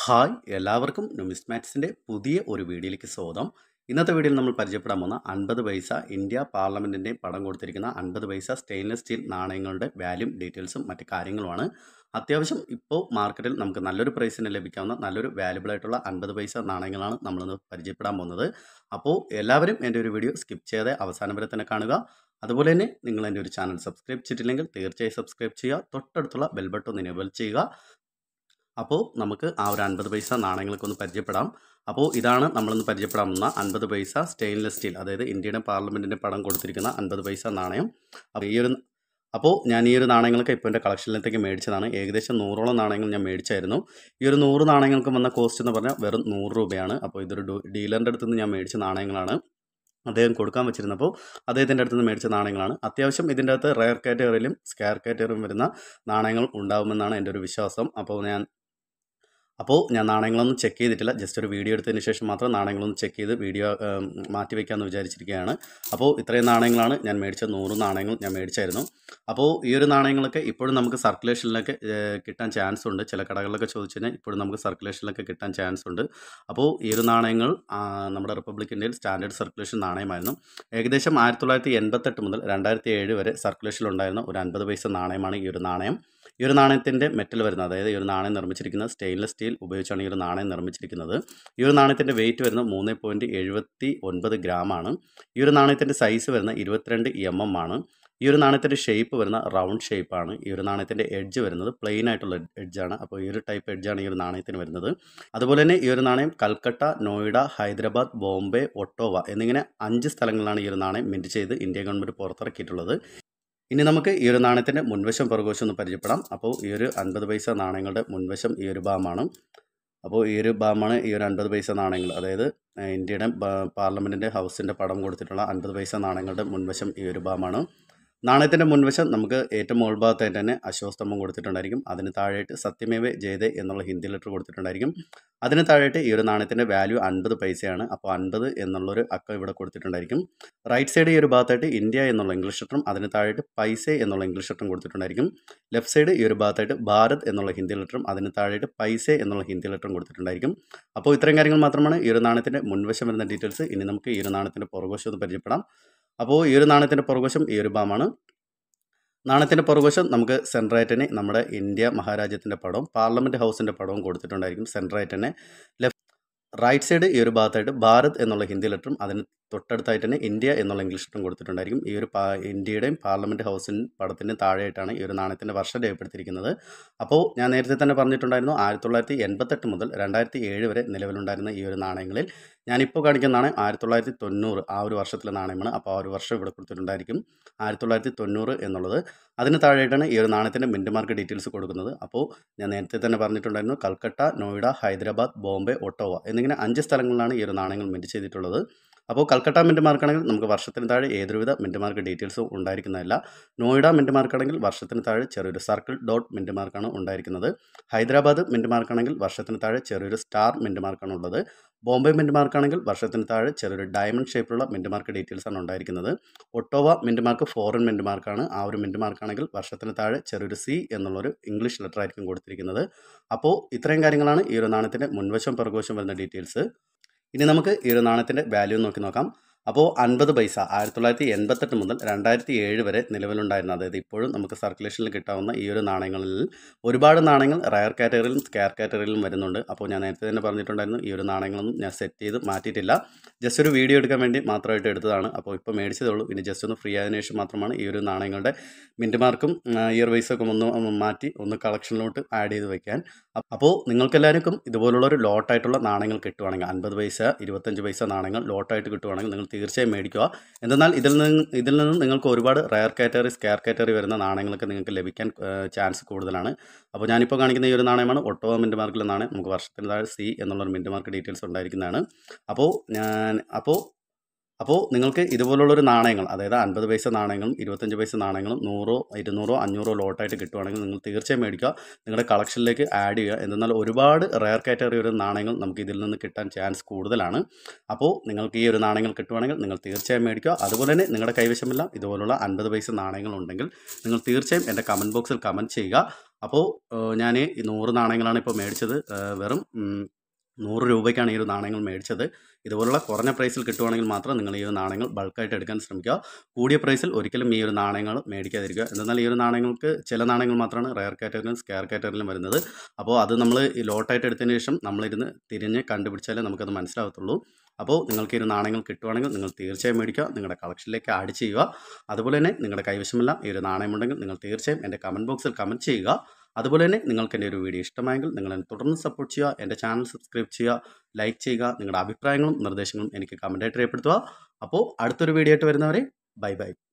hi എല്ലാവർക്കും നുമിസ്മാറ്റ്സിൻ്റെ പുതിയ ഒരു വീഡിയോയിലേക്ക് സ്വാഗതം ഇന്നത്തെ വീഡിയോയിൽ നമ്മൾ പരിചയപ്പെടാൻ പോകുന്ന അൻപത് പൈസ ഇന്ത്യ പാർലമെൻറ്റിൻ്റെ പടം കൊടുത്തിരിക്കുന്ന അൻപത് പൈസ സ്റ്റെയിൻലെസ് സ്റ്റീൽ നാണയങ്ങളുടെ വാല്യൂം ഡീറ്റെയിൽസും മറ്റ് കാര്യങ്ങളുമാണ് അത്യാവശ്യം ഇപ്പോൾ മാർക്കറ്റിൽ നമുക്ക് നല്ലൊരു പ്രൈസിന് ലഭിക്കാവുന്ന നല്ലൊരു വാല്യുബിൾ ആയിട്ടുള്ള അൻപത് പൈസ നാണയങ്ങളാണ് നമ്മളിന്ന് പരിചയപ്പെടാൻ പോകുന്നത് അപ്പോൾ എല്ലാവരും എൻ്റെ ഒരു വീഡിയോ സ്കിപ്പ് ചെയ്യാതെ അവസാനം വരെ തന്നെ കാണുക അതുപോലെ തന്നെ നിങ്ങൾ എൻ്റെ ഒരു ചാനൽ സബ്സ്ക്രൈബ് ചെയ്തിട്ടില്ലെങ്കിൽ തീർച്ചയായും സബ്സ്ക്രൈബ് ചെയ്യുക തൊട്ടടുത്തുള്ള ബെൽ ബട്ടൺ ഒന്ന് എനേബിൾ ചെയ്യുക അപ്പോൾ നമുക്ക് ആ ഒരു അൻപത് പൈസ നാണയങ്ങളൊക്കെ ഒന്ന് പരിചയപ്പെടാം അപ്പോൾ ഇതാണ് നമ്മളിന്ന് പരിചയപ്പെടാൻ പോകുന്ന അൻപത് പൈസ സ്റ്റെയിൻലെസ് സ്റ്റീൽ അതായത് ഇന്ത്യയുടെ പാർലമെൻറ്റിൻ്റെ പടം കൊടുത്തിരിക്കുന്ന അൻപത് പൈസ നാണയം അപ്പോൾ ഈ ഒരു അപ്പോൾ ഞാൻ ഈ ഒരു നാണയങ്ങളൊക്കെ ഇപ്പോൾ എൻ്റെ കളക്ഷനിലേക്ക് മേടിച്ചതാണ് ഏകദേശം നൂറോളം നാണയങ്ങൾ ഞാൻ മേടിച്ചായിരുന്നു ഈ ഒരു നൂറ് നാണയങ്ങൾക്ക് വന്ന കോസ്റ്റ് എന്ന് പറഞ്ഞാൽ വെറും നൂറ് രൂപയാണ് അപ്പോൾ ഇതൊരു ഡീലറിൻ്റെ അടുത്ത് നിന്ന് ഞാൻ മേടിച്ച നാണയങ്ങളാണ് അദ്ദേഹം കൊടുക്കാൻ വെച്ചിരുന്നപ്പോൾ അദ്ദേഹത്തിൻ്റെ അടുത്ത് നിന്ന് മേടിച്ച നാണയങ്ങളാണ് അത്യാവശ്യം ഇതിൻ്റെ അകത്ത് റയർ കാറ്റഗറിയിലും സ്ക്വയർ കാറ്റഗറിയിലും വരുന്ന നാണയങ്ങൾ ഉണ്ടാകുമെന്നാണ് എൻ്റെ ഒരു വിശ്വാസം അപ്പോൾ ഞാൻ അപ്പോൾ ഞാൻ നാണയങ്ങളൊന്നും ചെക്ക് ചെയ്തിട്ടില്ല ജസ്റ്റ് ഒരു വീഡിയോ എടുത്തതിന് ശേഷം മാത്രം നാണയങ്ങളൊന്ന് ചെക്ക് ചെയ്ത് വീഡിയോ മാറ്റി വയ്ക്കാമെന്ന് വിചാരിച്ചിരിക്കുകയാണ് അപ്പോൾ ഇത്രയും നാണയങ്ങളാണ് ഞാൻ മേടിച്ച നൂറ് നാണയങ്ങൾ ഞാൻ മേടിച്ചായിരുന്നു അപ്പോൾ ഈ ഒരു നാണയങ്ങളൊക്കെ ഇപ്പോഴും നമുക്ക് സർക്കുലേഷനിലൊക്കെ കിട്ടാൻ ചാൻസ് ഉണ്ട് ചില കടകളിലൊക്കെ ചോദിച്ചു കഴിഞ്ഞാൽ ഇപ്പോഴും നമുക്ക് സർക്കുലേഷനിലൊക്കെ കിട്ടാൻ ചാൻസ് ഉണ്ട് അപ്പോൾ ഈ ഒരു നാണയങ്ങൾ നമ്മുടെ റിപ്പബ്ലിക് ഇന്ത്യയിൽ സ്റ്റാൻഡേർഡ് സർക്കുലേഷൻ നാണയമായിരുന്നു ഏകദേശം ആയിരത്തി തൊള്ളായിരത്തി എൺപത്തെട്ട് മുതൽ രണ്ടായിരത്തി ഏഴ് വരെ സർക്കുലേഷനിലുണ്ടായിരുന്ന ഒരു അൻപത് പൈസ നാണയമാണ് ഈ ഒരു നാണയം ഈ ഒരു നാണയത്തിൻ്റെ മെറ്റൽ വരുന്നത് അതായത് ഈ ഒരു നാണയം നിർമ്മിച്ചിരിക്കുന്നത് സ്റ്റെയിൻലെസ് സ്റ്റീൽ ഉപയോഗിച്ചാണ് ഈ ഒരു നാണയം നിർമ്മിച്ചിരിക്കുന്നത് ഈ ഒരു നാണയത്തിൻ്റെ വെയിറ്റ് വരുന്നത് മൂന്ന് പോയിൻറ്റ് എഴുപത്തി ഒൻപത് ഗ്രാമാണ് ഈ ഒരു നാണയത്തിൻ്റെ സൈസ് വരുന്നത് ഇരുപത്തിരണ്ട് എം എം ആണ് ഈ ഒരു നാണയത്തിൻ്റെ ഷേപ്പ് വരുന്ന റൗണ്ട് ഷേപ്പാണ് ഈ ഒരു നാണയത്തിൻ്റെ എഡ്ജ് വരുന്നത് പ്ലെയിൻ ആയിട്ടുള്ള എഡ്ജാണ് അപ്പോൾ ഈ ഒരു ടൈപ്പ് എഡ്ജാണ് ഈ ഒരു നാണയത്തിന് വരുന്നത് അതുപോലെ തന്നെ ഈ ഒരു നാണയം കൽക്കട്ട നോയിഡ ഹൈദരാബാദ് ബോംബെ ഒട്ടോവ എന്നിങ്ങനെ അഞ്ച് സ്ഥലങ്ങളിലാണ് ഈ ഒരു നാണയം മിൻറ്റ് ചെയ്ത് ഇന്ത്യ ഗവൺമെൻറ് പുറത്തിറക്കിയിട്ടുള്ളത് ഇനി നമുക്ക് ഈ ഒരു നാണയത്തിൻ്റെ മുൻവശം പുറകുവശം ഒന്ന് പരിചയപ്പെടാം അപ്പോൾ ഈ ഒരു അൻപത് പൈസ നാണയങ്ങളുടെ മുൻവശം ഈ ഒരു ഭാഗമാണ് അപ്പോൾ ഈ ഒരു ഭാഗമാണ് ഈ ഒരു അൻപത് പൈസ നാണയങ്ങൾ അതായത് ഇന്ത്യയുടെ പാർലമെൻറ്റിൻ്റെ ഹൗസിൻ്റെ പടം കൊടുത്തിട്ടുള്ള അൻപത് പൈസ നാണയങ്ങളുടെ മുൻവശം ഈ ഒരു ഭാഗമാണ് നാണയത്തിൻ്റെ മുൻവശം നമുക്ക് ഏറ്റവും മുകൾ ഭാഗത്തായിട്ട് തന്നെ അശോസ്തംഭം കൊടുത്തിട്ടുണ്ടായിരിക്കും അതിന് താഴെയായിട്ട് സത്യമേവ ജയതേ എന്നുള്ള ഹിന്ദി ലെറ്റർ കൊടുത്തിട്ടുണ്ടായിരിക്കും അതിന് താഴെയായിട്ട് ഈ ഒരു നാണയത്തിൻ്റെ വാല്യൂ അൻപത് പൈസയാണ് അപ്പോൾ അൻപത് എന്നുള്ളൊരു അക്കം ഇവിടെ കൊടുത്തിട്ടുണ്ടായിരിക്കും റൈറ്റ് സൈഡ് ഈ ഒരു ഭാഗത്തായിട്ട് ഇന്ത്യ എന്നുള്ള ഇംഗ്ലീഷ് ലെറ്ററും അതിന് താഴെയായിട്ട് പൈസ എന്നുള്ള ഇംഗ്ലീഷ് ലെറ്ററും കൊടുത്തിട്ടുണ്ടായിരിക്കും ലെഫ്റ്റ് സൈഡ് ഈ ഒരു ഭാഗത്തായിട്ട് ഭാരത് എന്നുള്ള ഹിന്ദി ലെറ്ററും അതിന് താഴെയായിട്ട് പൈസ എന്നുള്ള ഹിന്ദി ലെറ്ററും കൊടുത്തിട്ടുണ്ടായിരിക്കും അപ്പോൾ ഇത്രയും കാര്യങ്ങൾ മാത്രമാണ് ഈ ഒരു നാണയത്തിൻ്റെ മുൻവശം വരുന്ന ഡീറ്റെയിൽസ് ഇനി നമുക്ക് ഈ ഒരു നാണയത്തിൻ്റെ പുറകുവശം ഒന്ന് പരിചയപ്പെടാം അപ്പോൾ ഈ ഒരു നാണയത്തിൻ്റെ പുറകുവശം ഈ ഒരു ഭാഗമാണ് നാണയത്തിൻ്റെ പുറകുവശം നമുക്ക് സെൻട്രൈറ്റിന് നമ്മുടെ ഇന്ത്യ മഹാരാജ്യത്തിൻ്റെ പടവും പാർലമെൻറ്റ് ഹൗസിൻ്റെ പടവും കൊടുത്തിട്ടുണ്ടായിരിക്കും സെൻട്രൈറ്റിനെ ലെഫ്റ്റ് റൈറ്റ് സൈഡ് ഈ ഒരു ഭാഗത്തായിട്ട് ഭാരത് എന്നുള്ള ഹിന്ദി ലെറ്ററും അതിന് തൊട്ടടുത്തായിട്ട് തന്നെ ഇന്ത്യ എന്നുള്ള ഇംഗ്ലീഷ് ലെറ്ററും കൊടുത്തിട്ടുണ്ടായിരിക്കും ഈ ഒരു ഇന്ത്യയുടെയും പാർലമെൻറ്റ് ഹൗസിൻ്റെ പടത്തിൻ്റെ താഴെയായിട്ടാണ് ഈ ഒരു നാണയത്തിൻ്റെ വർഷം രേഖപ്പെടുത്തിയിരിക്കുന്നത് അപ്പോൾ ഞാൻ നേരത്തെ തന്നെ പറഞ്ഞിട്ടുണ്ടായിരുന്നു ആയിരത്തി തൊള്ളായിരത്തി എൺപത്തെട്ട് മുതൽ രണ്ടായിരത്തി ഏഴ് വരെ നിലവിലുണ്ടായിരുന്ന ഈ ഒരു നാണയങ്ങളിൽ ഞാനിപ്പോൾ കാണിക്കുന്ന നാണയം ആയിരത്തി തൊള്ളായിരത്തി തൊണ്ണൂറ് ആ ഒരു വർഷത്തിലെ നാണയമാണ് അപ്പോൾ ആ ഒരു വർഷം ഇവിടെ കൊടുത്തിട്ടുണ്ടായിരിക്കും ആയിരത്തി തൊള്ളായിരത്തി തൊണ്ണൂറ് എന്നുള്ളത് അതിന് താഴെയായിട്ടാണ് ഈ ഒരു നാണയത്തിൻ്റെ മിൻറ്റ് മാർക്ക് ഡീറ്റെയിൽസ് കൊടുക്കുന്നത് അപ്പോൾ ഞാൻ നേരത്തെ തന്നെ പറഞ്ഞിട്ടുണ്ടായിരുന്നു കൽക്കട്ട നോയിഡ ഹൈദരാബാദ് ബോംബെ ഒട്ടോവ എന്നിങ്ങനെ അഞ്ച് സ്ഥലങ്ങളിലാണ് ഈ ഒരു നാണയങ്ങൾ മിൻറ്റ് ചെയ്തിട്ടുള്ളത് അപ്പോൾ കൽക്കട്ട മിൻറ്റ് മാർക്കാണെങ്കിൽ നമുക്ക് വർഷത്തിന് താഴെ ഏതൊരുവിധ മിൻറ്റ് മാർക്ക് ഡീറ്റെയിൽസും ഉണ്ടായിരിക്കുന്നതല്ല നോയിഡ മിൻറ്റ് മാർക്കാണെങ്കിൽ വർഷത്തിന് താഴെ ചെറിയൊരു സർക്കിൾ ഡോട്ട് മിൻറ്റ് മാർക്കാണ് ഉണ്ടായിരിക്കുന്നത് ഹൈദരാബാദ് മിൻറ്റ് മാർക്കാണെങ്കിൽ വർഷത്തിന് താഴെ ചെറിയൊരു സ്റ്റാർ മിൻറ്റ് മാർക്കാണ് ഉള്ളത് ബോംബെ മിൻറ്റ് മാർക്കാണെങ്കിൽ വർഷത്തിന് താഴെ ചെറിയൊരു ഡയമണ്ട് ഷേപ്പിലുള്ള മിൻറ്റ് മാർക്ക് ഡീറ്റെയിൽസ് ആണ് ഉണ്ടായിരിക്കുന്നത് Ottawa mint mark foreign mint മാർക്കാണ് ആ ഒരു മിൻറ്റ് മാർക്കാണെങ്കിൽ വർഷത്തിന് താഴെ ചെറിയൊരു സി എന്നുള്ളൊരു ഇംഗ്ലീഷ് ലെറ്റർ ആയിരിക്കും കൊടുത്തിരിക്കുന്നത് അപ്പോൾ ഇത്രയും കാര്യങ്ങളാണ് ഈ ഒരു നാണയത്തിൻ്റെ മുൻവശം പിറകുവശം വരുന്ന ഡീറ്റെയിൽസ് ഇനി നമുക്ക് ഈ ഒരു നാണയത്തിൻ്റെ വാല്യൂ നോക്കി നോക്കാം അപ്പോൾ അൻപത് പൈസ ആയിരത്തി തൊള്ളായിരത്തി എൺപത്തെട്ട് മുതൽ രണ്ടായിരത്തി ഏഴ് വരെ നിലവിലുണ്ടായിരുന്ന അതായത് ഇപ്പോഴും നമുക്ക് സർക്കുലേഷനിൽ കിട്ടാവുന്ന ഈ ഒരു നാണയങ്ങളിൽ ഒരുപാട് നാണയങ്ങൾ റയർ കാറ്റഗറിയിലും സ്ക്വയർ കാറ്റഗറിയിലും വരുന്നുണ്ട് അപ്പോൾ ഞാൻ നേരത്തെ തന്നെ പറഞ്ഞിട്ടുണ്ടായിരുന്നു ഈ ഒരു നാണയങ്ങളൊന്നും ഞാൻ സെറ്റ് ചെയ്ത് മാറ്റിയിട്ടില്ല ജസ്റ്റ് ഒരു വീഡിയോ എടുക്കാൻ വേണ്ടി മാത്രമായിട്ട് എടുത്തതാണ് അപ്പോൾ ഇപ്പോൾ മേടിച്ചതേ ഉള്ളൂ ഇനി ജസ്റ്റ് ഒന്ന് ഫ്രീ ആയതിനു ശേഷം മാത്രമാണ് ഈ ഒരു നാണയങ്ങളുടെ മിൻറ്റ് മാർക്കും ഇയർ വൈസൊക്കെ ഒന്ന് മാറ്റി ഒന്ന് കളക്ഷനിലോട്ട് ആഡ് ചെയ്ത് വയ്ക്കാൻ അപ്പോൾ നിങ്ങൾക്കെല്ലാവർക്കും ഇതുപോലുള്ള ഒരു ലോട്ടായിട്ടുള്ള നാണയങ്ങൾ കിട്ടുവാണെങ്കിൽ അൻപത് പൈസ ഇരുപത്തഞ്ച് പൈസ നാണയങ്ങൾ ലോട്ടായിട്ട് കിട്ടുവാണെങ്കിൽ നിങ്ങൾ തീർച്ചയായും മേടിക്കുക എന്തെന്നാൽ ഇതിൽ നിന്ന് ഇതിൽ നിന്ന് നിങ്ങൾക്ക് ഒരുപാട് റയർ കാറ്റഗറി സ്കെയർ കാറ്റഗറി വരുന്ന നാണയങ്ങളൊക്കെ നിങ്ങൾക്ക് ലഭിക്കാൻ ചാൻസ് കൂടുതലാണ് അപ്പോൾ ഞാനിപ്പോൾ കാണിക്കുന്ന ഈ ഒരു നാണയമാണ് ഒട്ടോവ മിൻറ്റ് മാർക്കിലെ നാണയം നമുക്ക് വർഷത്തിന് താഴെ സി എന്നുള്ളൊരു മിൻറ്റ് മാർക്ക് ഡീറ്റെയിൽസ് ഉണ്ടായിരിക്കുന്നതാണ് അപ്പോൾ ഞാൻ അപ്പോൾ അപ്പോൾ നിങ്ങൾക്ക് ഇതുപോലുള്ളൊരു നാണയങ്ങൾ അതായത് അൻപത് പൈസ നാണയങ്ങളും ഇരുപത്തഞ്ച് പൈസ നാണയങ്ങളും നൂറോ ഇരുന്നൂറോ അഞ്ഞൂറോ ലോട്ടായിട്ട് കിട്ടുവാണെങ്കിൽ നിങ്ങൾ തീർച്ചയായും മേടിക്കുക നിങ്ങളുടെ കളക്ഷനിലേക്ക് ആഡ് ചെയ്യുക എന്നാൽ ഒരുപാട് റയർ കാറ്റഗറി ഒരു നാണയങ്ങൾ നമുക്ക് ഇതിൽ നിന്ന് കിട്ടാൻ ചാൻസ് കൂടുതലാണ് അപ്പോൾ നിങ്ങൾക്ക് ഈ ഒരു നാണയങ്ങൾ കിട്ടുവാണെങ്കിൽ നിങ്ങൾ തീർച്ചയായും മേടിക്കുക അതുപോലെ തന്നെ നിങ്ങളുടെ കൈവശമെല്ലാം ഇതുപോലുള്ള അൻപത് പൈസ നാണയങ്ങൾ ഉണ്ടെങ്കിൽ നിങ്ങൾ തീർച്ചയായും എൻ്റെ കമൻറ്റ് ബോക്സിൽ കമൻറ്റ് ചെയ്യുക അപ്പോൾ ഞാൻ ഈ നൂറ് നാണയങ്ങളാണ് ഇപ്പോൾ മേടിച്ചത് ഏഹ് വെറും ഉം, നൂറ് രൂപയ്ക്കാണ് ഈ ഒരു നാണയങ്ങൾ മേടിച്ചത് ഇതുപോലുള്ള കുറഞ്ഞ പ്രൈസിൽ കിട്ടുവാണെങ്കിൽ മാത്രം നിങ്ങൾ ഈ ഒരു നാണയങ്ങൾ ബൾക്കായിട്ട് എടുക്കാൻ ശ്രമിക്കുക കൂടിയ പ്രൈസിൽ ഒരിക്കലും ഈ ഒരു നാണയങ്ങൾ മേടിക്കാതിരിക്കുക എന്നാൽ ഈ ഒരു നാണയങ്ങൾക്ക് ചില നാണയങ്ങൾ മാത്രമാണ് റയർ കാറ്റഗറിയിലും സ്കെയർ കാറ്റഗറിയിലും വരുന്നത് അപ്പോൾ അത് നമ്മൾ ഈ ലോട്ടായിട്ട് എടുത്തതിന് ശേഷം നമ്മളിരുന്ന് തിരിഞ്ഞ് കണ്ടുപിടിച്ചാലേ നമുക്കത് മനസ്സിലാവത്തുള്ളൂ അപ്പോൾ നിങ്ങൾക്ക് ഈ ഒരു നാണയങ്ങൾ കിട്ടുവാണെങ്കിൽ നിങ്ങൾ തീർച്ചയായും മേടിക്കുക നിങ്ങളുടെ കളക്ഷനിലേക്ക് ആഡ് ചെയ്യുക അതുപോലെ തന്നെ നിങ്ങളുടെ കൈവശമെല്ലാം ഈ ഒരു നാണയമുണ്ടെങ്കിൽ നിങ്ങൾ തീർച്ചയായും എൻ്റെ കമൻറ്റ് ബോക്സിൽ കമൻറ്റ് ചെയ്യുക അതുപോലെ തന്നെ നിങ്ങൾക്ക് എൻ്റെ ഒരു വീഡിയോ ഇഷ്ടമായെങ്കിൽ നിങ്ങൾ എന്നെ തുടർന്ന് സപ്പോർട്ട് ചെയ്യുക എൻ്റെ ചാനൽ സബ്സ്ക്രൈബ് ചെയ്യുക ലൈക്ക് ചെയ്യുക നിങ്ങളുടെ അഭിപ്രായങ്ങളും നിർദ്ദേശങ്ങളും എനിക്ക് കമൻറ്റായിട്ട് രേഖപ്പെടുത്തുക അപ്പോൾ അടുത്തൊരു വീഡിയോ ആയിട്ട് വരുന്നവരെ ബൈ ബൈ